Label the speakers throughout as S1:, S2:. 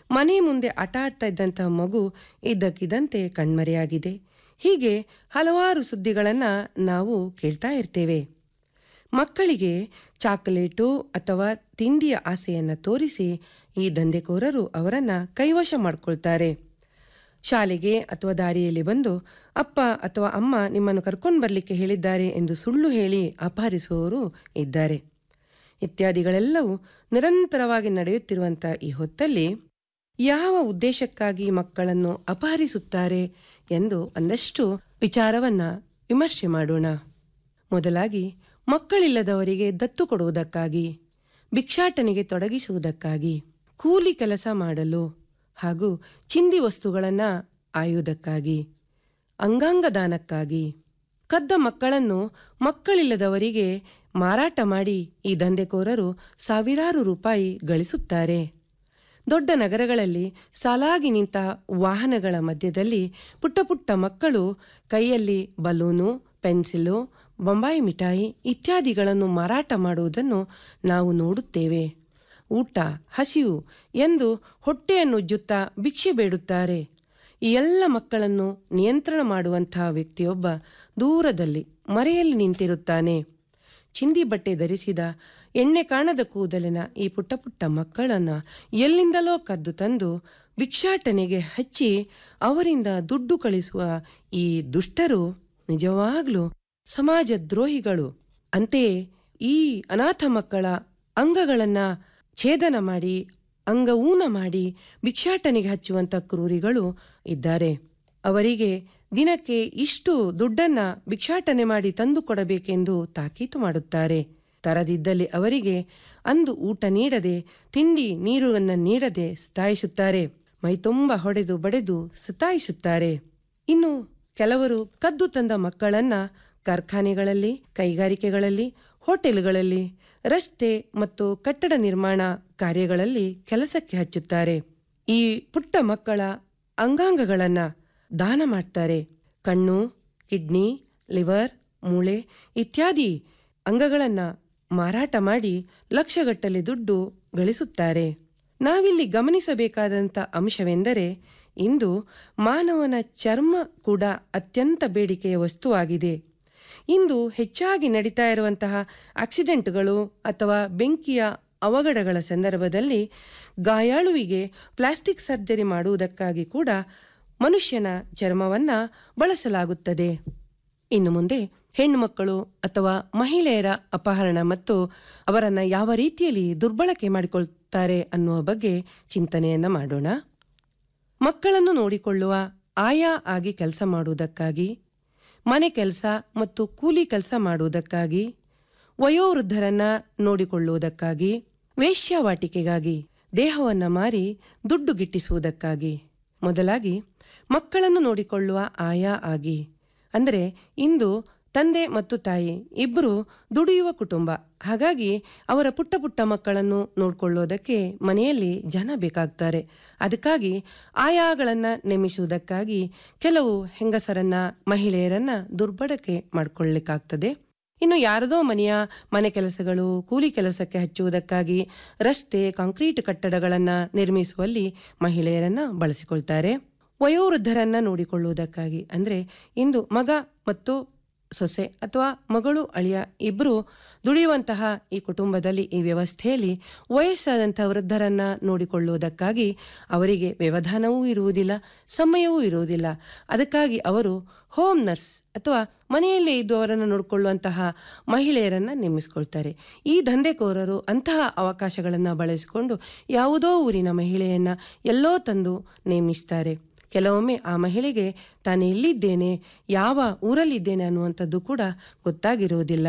S1: ಮನೆ ಮುಂದೆ ಆಟ ಆಡ್ತಾ ಇದ್ದಂತಹ ಮಗು ಇದ್ದಕ್ಕಿದ್ದಂತೆ ಕಣ್ಮರೆಯಾಗಿದೆ ಹೀಗೆ ಹಲವಾರು ಸುದ್ದಿಗಳನ್ನು ನಾವು ಕೇಳ್ತಾ ಇರ್ತೇವೆ ಮಕ್ಕಳಿಗೆ ಚಾಕೊಲೇಟು ಅಥವಾ ತಿಂಡಿಯ ಆಸೆಯನ್ನು ತೋರಿಸಿ ಈ ದಂಧೆಕೋರರು ಅವರನ್ನು ಕೈವಶ ಮಾಡಿಕೊಳ್ತಾರೆ ಶಾಲೆಗೆ ಅಥವಾ ದಾರಿಯಲ್ಲಿ ಬಂದು ಅಪ್ಪ ಅಥವಾ ಅಮ್ಮ ನಿಮ್ಮನ್ನು ಕರ್ಕೊಂಡು ಬರಲಿಕ್ಕೆ ಹೇಳಿದ್ದಾರೆ ಎಂದು ಸುಳ್ಳು ಹೇಳಿ ಅಪಹರಿಸುವವರು ಇದ್ದಾರೆ ಇತ್ಯಾದಿಗಳೆಲ್ಲವೂ ನಿರಂತರವಾಗಿ ನಡೆಯುತ್ತಿರುವಂಥ ಈ ಹೊತ್ತಲ್ಲಿ ಯಾವ ಉದ್ದೇಶಕ್ಕಾಗಿ ಮಕ್ಕಳನ್ನು ಅಪಹರಿಸುತ್ತಾರೆ ಎಂದು ಒಂದಷ್ಟು ವಿಚಾರವನ್ನ ವಿಮರ್ಶೆ ಮಾಡೋಣ ಮೊದಲಾಗಿ ಮಕ್ಕಳಿಲ್ಲದವರಿಗೆ ದತ್ತು ಕೊಡುವುದಕ್ಕಾಗಿ ಭಿಕ್ಷಾಟನೆಗೆ ತೊಡಗಿಸುವುದಕ್ಕಾಗಿ ಕೂಲಿ ಕೆಲಸ ಮಾಡಲು ಹಾಗೂ ಚಿಂದಿ ವಸ್ತುಗಳನ್ನು ಆಯುವುದಕ್ಕಾಗಿ ಅಂಗಾಂಗ ದಾನಕ್ಕಾಗಿ ಕದ್ದ ಮಕ್ಕಳನ್ನು ಮಕ್ಕಳಿಲ್ಲದವರಿಗೆ ಮಾರಾಟ ಮಾಡಿ ಈ ದಂಧೆಕೋರರು ಸಾವಿರಾರು ರೂಪಾಯಿ ಗಳಿಸುತ್ತಾರೆ ದೊಡ್ಡ ನಗರಗಳಲ್ಲಿ ಸಾಲಾಗಿ ನಿಂತ ವಾಹನಗಳ ಮಧ್ಯದಲ್ಲಿ ಪುಟ್ಟ ಪುಟ್ಟ ಮಕ್ಕಳು ಕೈಯಲ್ಲಿ ಬಲೂನು ಪೆನ್ಸಿಲು ಬೊಂಬಾಯಿ ಮಿಠಾಯಿ ಇತ್ಯಾದಿಗಳನ್ನು ಮಾರಾಟ ಮಾಡುವುದನ್ನು ನಾವು ನೋಡುತ್ತೇವೆ ಊಟ ಹಸಿವು ಎಂದು ಹೊಟ್ಟೆಯನ್ನು ಜುತ್ತಾ ಭಿಕ್ಷೆ ಬೇಡುತ್ತಾರೆ ಈ ಎಲ್ಲ ಮಕ್ಕಳನ್ನು ನಿಯಂತ್ರಣ ಮಾಡುವಂತಹ ವ್ಯಕ್ತಿಯೊಬ್ಬ ದೂರದಲ್ಲಿ ಮರೆಯಲ್ಲಿ ನಿಂತಿರುತ್ತಾನೆ ಚಿಂದಿ ಬಟ್ಟೆ ಧರಿಸಿದ ಎಣ್ಣೆ ಕಾಣದ ಕೂದಲಿನ ಈ ಪುಟ್ಟ ಪುಟ್ಟ ಮಕ್ಕಳನ್ನು ಎಲ್ಲಿಂದಲೋ ಕದ್ದು ತಂದು ಭಿಕ್ಷಾಟನೆಗೆ ಹಚ್ಚಿ ಅವರಿಂದ ದುಡ್ಡು ಕಳಿಸುವ ಈ ದುಷ್ಟರು ನಿಜವಾಗ್ಲೂ ಸಮಾಜ ದ್ರೋಹಿಗಳು ಅಂತೆಯೇ ಈ ಅನಾಥ ಮಕ್ಕಳ ಅಂಗಗಳನ್ನು ಛೇದನ ಮಾಡಿ ಅಂಗಊನ ಮಾಡಿ ಭಿಕ್ಷಾಟನೆಗೆ ಹಚ್ಚುವಂಥ ಕ್ರೂರಿಗಳು ಇದ್ದಾರೆ ಅವರಿಗೆ ದಿನಕ್ಕೆ ಇಷ್ಟು ದುಡ್ಡನ್ನ ಭಿಕ್ಷಾಟನೆ ಮಾಡಿ ತಂದು ಕೊಡಬೇಕೆಂದು ತಾಕೀತು ಮಾಡುತ್ತಾರೆ ತರದಿದ್ದಲ್ಲಿ ಅವರಿಗೆ ಅಂದು ಊಟ ನೀಡದೆ ತಿಂಡಿ ನೀರನ್ನು ನೀಡದೆ ಸತಾಯಿಸುತ್ತಾರೆ ಮೈತುಂಬ ಹೊಡೆದು ಬಡೆದು ಸತಾಯಿಸುತ್ತಾರೆ ಇನ್ನು ಕೆಲವರು ಕದ್ದು ತಂದ ಮಕ್ಕಳನ್ನ ಕಾರ್ಖಾನೆಗಳಲ್ಲಿ ಕೈಗಾರಿಕೆಗಳಲ್ಲಿ ಹೋಟೆಲ್ಗಳಲ್ಲಿ ರಸ್ತೆ ಮತ್ತು ಕಟ್ಟಡ ನಿರ್ಮಾಣ ಕಾರ್ಯಗಳಲ್ಲಿ ಕೆಲಸಕ್ಕೆ ಹಚ್ಚುತ್ತಾರೆ ಈ ಪುಟ್ಟ ಮಕ್ಕಳ ಅಂಗಾಂಗಗಳನ್ನು ದಾನ ಮಾಡ್ತಾರೆ ಕಣ್ಣು ಕಿಡ್ನಿ ಲಿವರ್ ಮೂಳೆ ಇತ್ಯಾದಿ ಅಂಗಗಳನ್ನು ಮಾರಾಟ ಮಾಡಿ ಲಕ್ಷಗಟ್ಟಲೆ ದುಡ್ಡು ಗಳಿಸುತ್ತಾರೆ ನಾವಿಲ್ಲಿ ಗಮನಿಸಬೇಕಾದಂಥ ಅಂಶವೆಂದರೆ ಇಂದು ಮಾನವನ ಚರ್ಮ ಕೂಡ ಅತ್ಯಂತ ಬೇಡಿಕೆಯ ವಸ್ತುವಾಗಿದೆ ಇಂದು ಹೆಚ್ಚಾಗಿ ನಡೀತಾ ಇರುವಂತಹ ಆಕ್ಸಿಡೆಂಟ್ಗಳು ಅಥವಾ ಬೆಂಕಿಯ ಅವಘಡಗಳ ಸಂದರ್ಭದಲ್ಲಿ ಗಾಯಾಳುವಿಗೆ ಪ್ಲಾಸ್ಟಿಕ್ ಸರ್ಜರಿ ಮಾಡುವುದಕ್ಕಾಗಿ ಕೂಡ ಮನುಷ್ಯನ ಚರ್ಮವನ್ನು ಬಳಸಲಾಗುತ್ತದೆ ಇನ್ನು ಮುಂದೆ ಹೆಣ್ಣು ಮಕ್ಕಳು ಅಥವಾ ಮಹಿಳೆಯರ ಅಪಹರಣ ಮತ್ತು ಅವರನ್ನು ಯಾವ ರೀತಿಯಲ್ಲಿ ದುರ್ಬಳಕೆ ಮಾಡಿಕೊಳ್ತಾರೆ ಅನ್ನುವ ಬಗ್ಗೆ ಚಿಂತನೆಯನ್ನು ಮಾಡೋಣ ಮಕ್ಕಳನ್ನು ನೋಡಿಕೊಳ್ಳುವ ಆಯಾ ಆಗಿ ಕೆಲಸ ಮಾಡುವುದಕ್ಕಾಗಿ ಮನೆ ಕೆಲಸ ಮತ್ತು ಕೂಲಿ ಕೆಲಸ ಮಾಡುವುದಕ್ಕಾಗಿ ವಯೋವೃದ್ಧರನ್ನ ನೋಡಿಕೊಳ್ಳುವುದಕ್ಕಾಗಿ ವೇಶ್ಯಾವಾಟಿಕೆಗಾಗಿ ದೇಹವನ್ನು ಮಾರಿ ದುಡ್ಡು ಗಿಟ್ಟಿಸುವುದಕ್ಕಾಗಿ ಮೊದಲಾಗಿ ಮಕ್ಕಳನ್ನು ನೋಡಿಕೊಳ್ಳುವ ಆಯಾ ಆಗಿ ಅಂದರೆ ಇಂದು ತಂದೆ ಮತ್ತು ತಾಯಿ ಇಬ್ಬರು ದುಡಿಯುವ ಕುಟುಂಬ ಹಾಗಾಗಿ ಅವರ ಪುಟ್ಟ ಪುಟ್ಟ ಮಕ್ಕಳನ್ನು ನೋಡಿಕೊಳ್ಳೋದಕ್ಕೆ ಮನೆಯಲ್ಲಿ ಜನ ಬೇಕಾಗ್ತಾರೆ ಅದಕ್ಕಾಗಿ ಆಯಾಗಳನ್ನು ನೇಮಿಸುವುದಕ್ಕಾಗಿ ಕೆಲವು ಹೆಂಗಸರನ್ನ ಮಹಿಳೆಯರನ್ನ ದುರ್ಬಳಕೆ ಮಾಡಿಕೊಳ್ಳಿಕ್ಕಾಗ್ತದೆ ಇನ್ನು ಯಾರದೋ ಮನೆಯ ಮನೆ ಕೆಲಸಗಳು ಕೂಲಿ ಕೆಲಸಕ್ಕೆ ಹಚ್ಚುವುದಕ್ಕಾಗಿ ರಸ್ತೆ ಕಾಂಕ್ರೀಟ್ ಕಟ್ಟಡಗಳನ್ನು ನಿರ್ಮಿಸುವಲ್ಲಿ ಮಹಿಳೆಯರನ್ನ ಬಳಸಿಕೊಳ್ತಾರೆ ವಯೋವೃದ್ಧರನ್ನ ನೋಡಿಕೊಳ್ಳುವುದಕ್ಕಾಗಿ ಅಂದರೆ ಇಂದು ಮಗ ಮತ್ತು ಸೊಸೆ ಅಥವಾ ಮಗಳು ಅಳಿಯ ಇಬ್ಬರು ದುಡಿಯುವಂತಹ ಈ ಕುಟುಂಬದಲ್ಲಿ ಈ ವ್ಯವಸ್ಥೆಯಲ್ಲಿ ವಯಸ್ಸಾದಂಥ ವೃದ್ಧರನ್ನ ನೋಡಿಕೊಳ್ಳುವುದಕ್ಕಾಗಿ ಅವರಿಗೆ ವ್ಯವಧಾನವೂ ಇರುವುದಿಲ್ಲ ಸಮಯವೂ ಇರುವುದಿಲ್ಲ ಅದಕ್ಕಾಗಿ ಅವರು ಹೋಮ್ ನರ್ಸ್ ಅಥವಾ ಮನೆಯಲ್ಲೇ ಇದ್ದು ಅವರನ್ನು ನೋಡಿಕೊಳ್ಳುವಂತಹ ಮಹಿಳೆಯರನ್ನು ನೇಮಿಸಿಕೊಳ್ತಾರೆ ಈ ದಂಧೆಕೋರರು ಅಂತಹ ಅವಕಾಶಗಳನ್ನು ಬಳಸಿಕೊಂಡು ಯಾವುದೋ ಊರಿನ ಮಹಿಳೆಯನ್ನ ಎಲ್ಲೋ ತಂದು ನೇಮಿಸ್ತಾರೆ ಕೆಲವೊಮ್ಮೆ ಆ ಮಹಿಳೆಗೆ ತಾನು ಎಲ್ಲಿದ್ದೇನೆ ಯಾವ ಊರಲ್ಲಿದ್ದೇನೆ ಅನ್ನುವಂಥದ್ದು ಕೂಡ ಗೊತ್ತಾಗಿರುವುದಿಲ್ಲ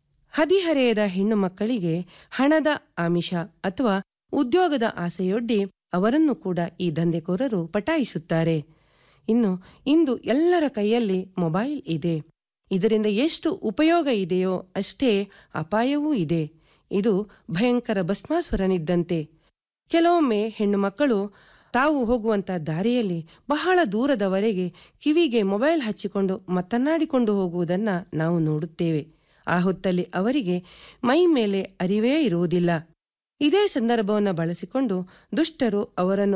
S1: ಹದಿಹರೆಯದ ಹೆಣ್ಣು ಮಕ್ಕಳಿಗೆ ಹಣದ ಆಮಿಷ ಅಥವಾ ಉದ್ಯೋಗದ ಆಸೆಯೊಡ್ಡಿ ಅವರನ್ನು ಕೂಡ ಈ ದಂಧೆಕೋರರು ಪಟಾಯಿಸುತ್ತಾರೆ ಇನ್ನು ಇಂದು ಎಲ್ಲರ ಕೈಯಲ್ಲಿ ಮೊಬೈಲ್ ಇದೆ ಇದರಿಂದ ಎಷ್ಟು ಉಪಯೋಗ ಇದೆಯೋ ಅಷ್ಟೇ ಅಪಾಯವೂ ಇದೆ ಇದು ಭಯಂಕರ ಭಸ್ಮಾಸುರನಿದ್ದಂತೆ ಕೆಲವೊಮ್ಮೆ ಹೆಣ್ಣು ಮಕ್ಕಳು ತಾವು ಹೋಗುವಂಥ ದಾರಿಯಲ್ಲಿ ಬಹಳ ದೂರದವರೆಗೆ ಕಿವಿಗೆ ಮೊಬೈಲ್ ಹಚ್ಚಿಕೊಂಡು ಮಾತನಾಡಿಕೊಂಡು ಹೋಗುವುದನ್ನು ನಾವು ನೋಡುತ್ತೇವೆ ಆ ಹೊತ್ತಲ್ಲಿ ಅವರಿಗೆ ಮೈ ಮೇಲೆ ಅರಿವೇ ಇರುವುದಿಲ್ಲ ಇದೇ ಸಂದರ್ಭವನ್ನು ಬಳಸಿಕೊಂಡು ದುಷ್ಟರು ಅವರನ್ನು